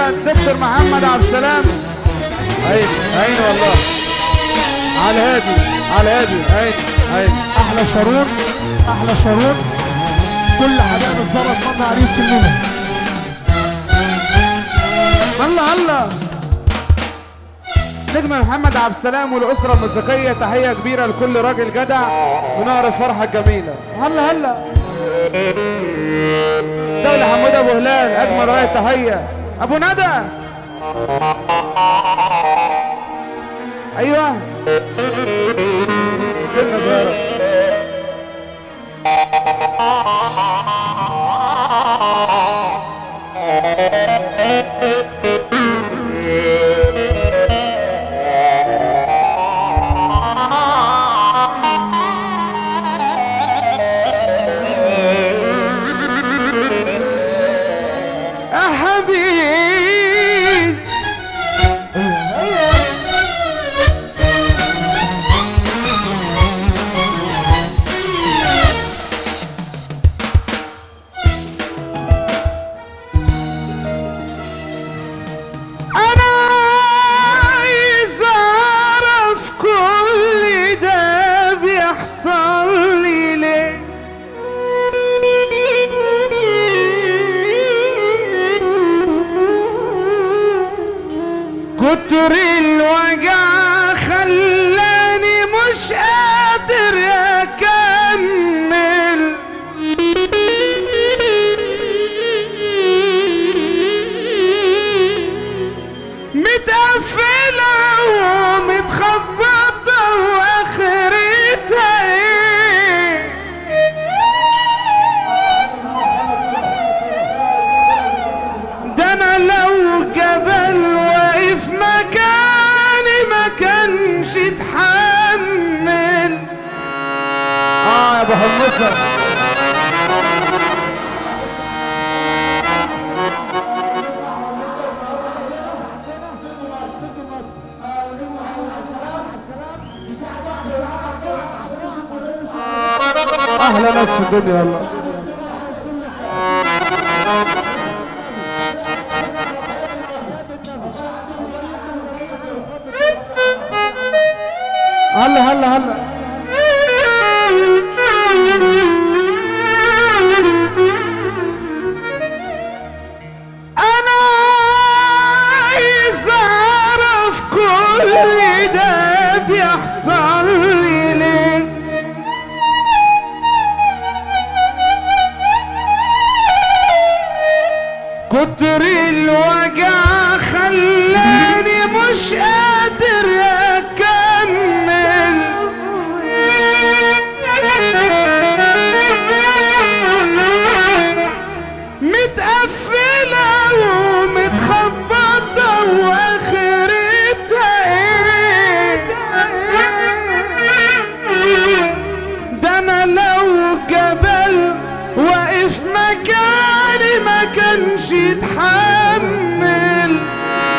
دكتور محمد عبد السلام عين عين والله على الهادي على الهادي عين عين احلى شارون احلى شارون كل حبايب الزرع اتمنى عريس مننا الله الله نجم محمد عبد السلام والاسره الموسيقيه تحيه كبيره لكل راجل جدع ونار الفرحه الجميله هلا هلا دولة حمود ابو هلال اجمل رايه تحيه ابو ندى ايوه سنه صغيره يا حبيبي انا عايز اعرف كل ده بيحصل لي ليه كتر الوجع خلاني مش قادر اكمل متقفلة ومتخبطة واخرتها ايه ده انا لو جبل واقف مكاني ما كانش اتحمل اه يا ابو حمصه احلى ناس في الدنيا والله هلا هلا هلا انا عايز اعرف كل ده بيحصل لي ليه كتر الوجع خلاني مش قادر اكمل متقفلة ومتخبطة واخرتها ايه ده انا لو جبل واقف مكاني ما كانش يتحمل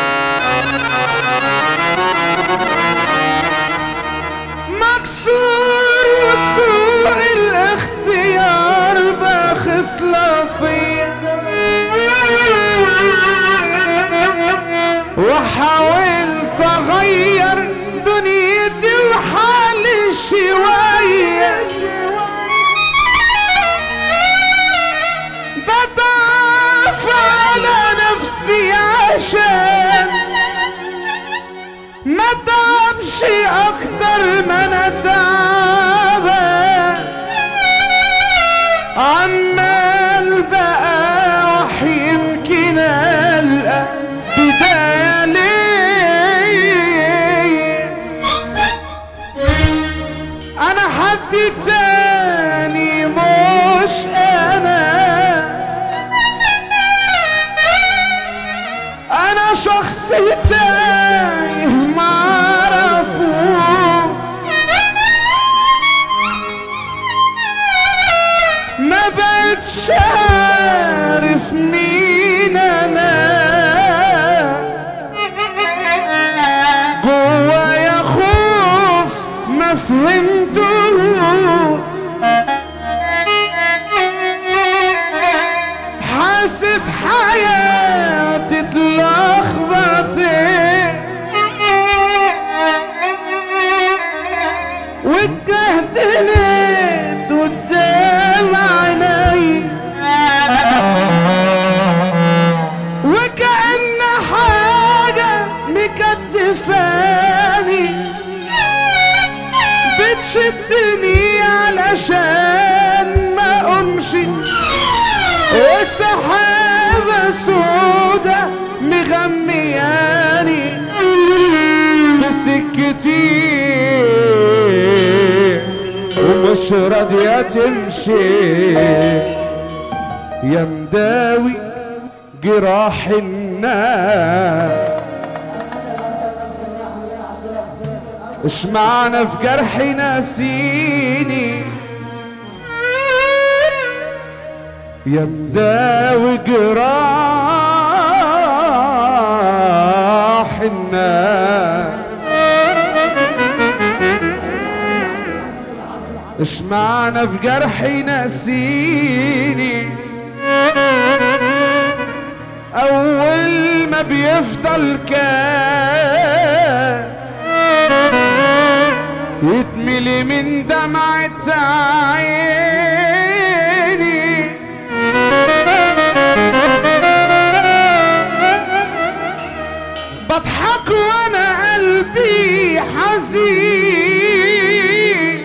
مكسور وسوء الاختيار بخصلة فيا وحاولت اغير دنيتي وحالي شويه بضعف على نفسي عشان ما تعبش اكتر ما انا تعبان عمال بقى يمكن القى بدايه ليه انا حد تاني مش انا انا شخص تايه معرفه ما بقتش عارف مين انا جوايا خوف ما فهمته حاسس حياتي طلع وجهت ليت قدام عيني وكأن حاجة مكتفاني بتشدني علشان ما امشي والسحابة سودة مغمياني في سكتي ومش راضية تمشي يا مداوي جراح الناس اش معنى في جرحي ناسيني يا مداوي جراح الناس اش معنى في جرحي ناسيني اول ما بيفضل كان يتملي من دمعة عيني بضحك وانا قلبي حزين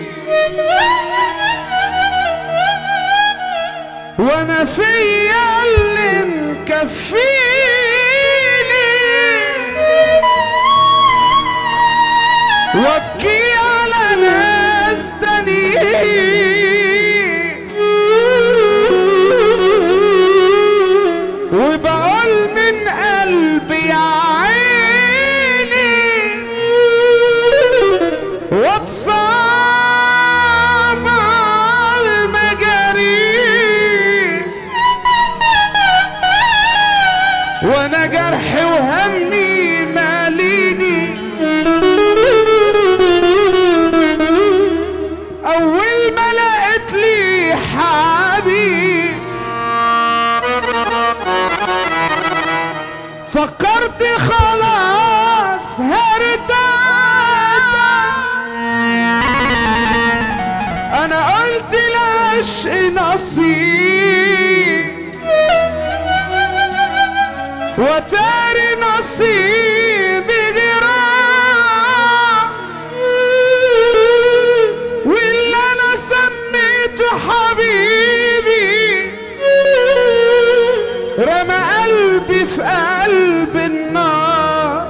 وانا فيا اللي مكفيني وابكي على ناس تانيين وبقول من قلبي يا عيني واتصاب على المجاريح وانا جرحي وهمي ماليني اول ما لقيت لي حبيب فكرت خلاص هرتاح انا قلت العشق نصيب وتاري نصيبي جراح واللي انا سميته حبيبي رمى قلبي في قلب النار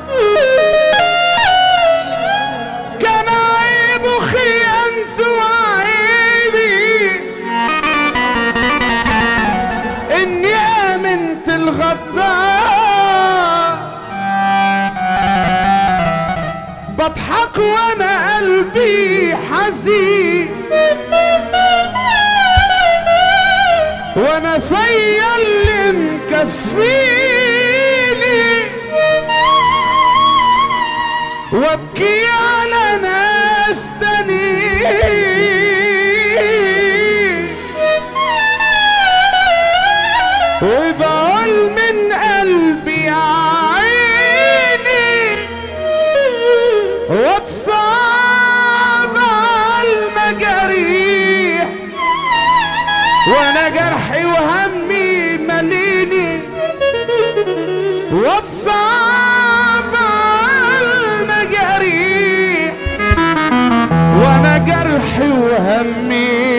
كان عيبه خيانته وعيبي اني امنت الغدار بضحك وانا قلبي حزين وانا فيا اللي مكفيني وابكي على ناس تانيين وبقول من قلبي يا عيني واتصاب على المجاريح وانا جرحي وهمي مليني واتصاب على المجاريح وانا جرحي وهمي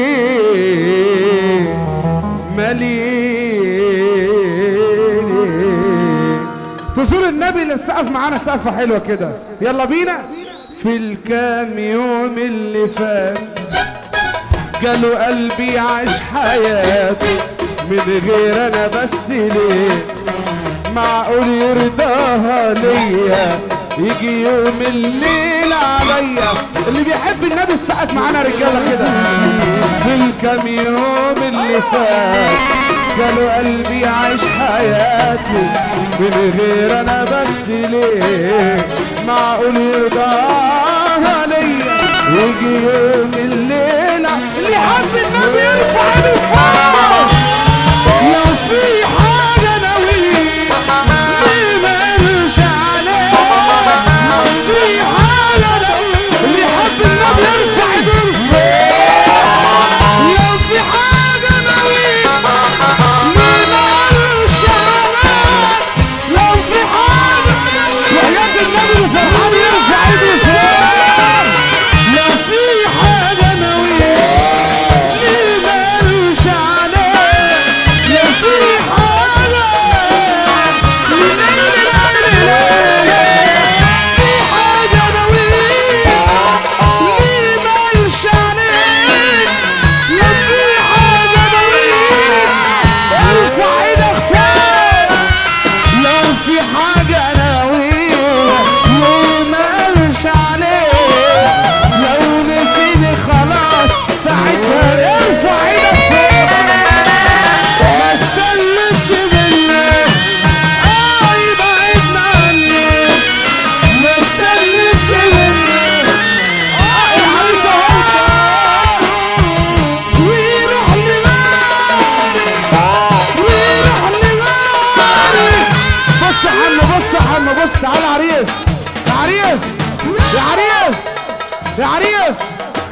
مليني تزور النبي اللي السقف معانا سقفه حلوه كده يلا بينا في الكام يوم اللي فات قالوا قلبي عاش حياته من غير انا بس ليه معقول يرضاها ليا يجي يوم الليل عليا اللي بيحب النبي السقف معانا رجاله كده في الكام يوم اللي فات قالوا قلبي عايش حياته من غير انا بس ليه معقول يرضاها ليا يجي يوم الليلة اللي حب النبي يرفع ايده فوق لو في حاجة ناوية ما يمرش عليه لو في حاجة ناوية اللي حب النبي يرفع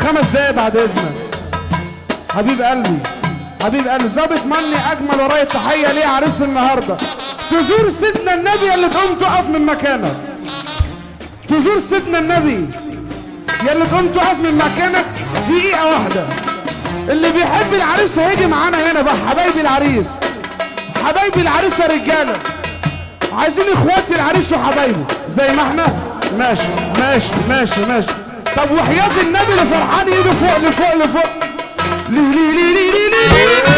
خمس دقايق بعد اذنك حبيب قلبي حبيب قلبي ظابط مني اجمل ورايا تحيه ليه عريس النهارده تزور سيدنا النبي اللي تقوم تقف من مكانك تزور سيدنا النبي يا اللي تقوم تقف من مكانك دقيقه واحده اللي بيحب العريس هيجي معانا هنا بقى حبايبي العريس حبايبي العريس يا رجاله عايزين اخواتي العريس وحبايبه زي ما احنا ماشي ماشي ماشي ماشي طب وحياة النبي اللي فرحان ايده فوق لفوق لفوق ليه ليه ليه ليه ليه ليه ليه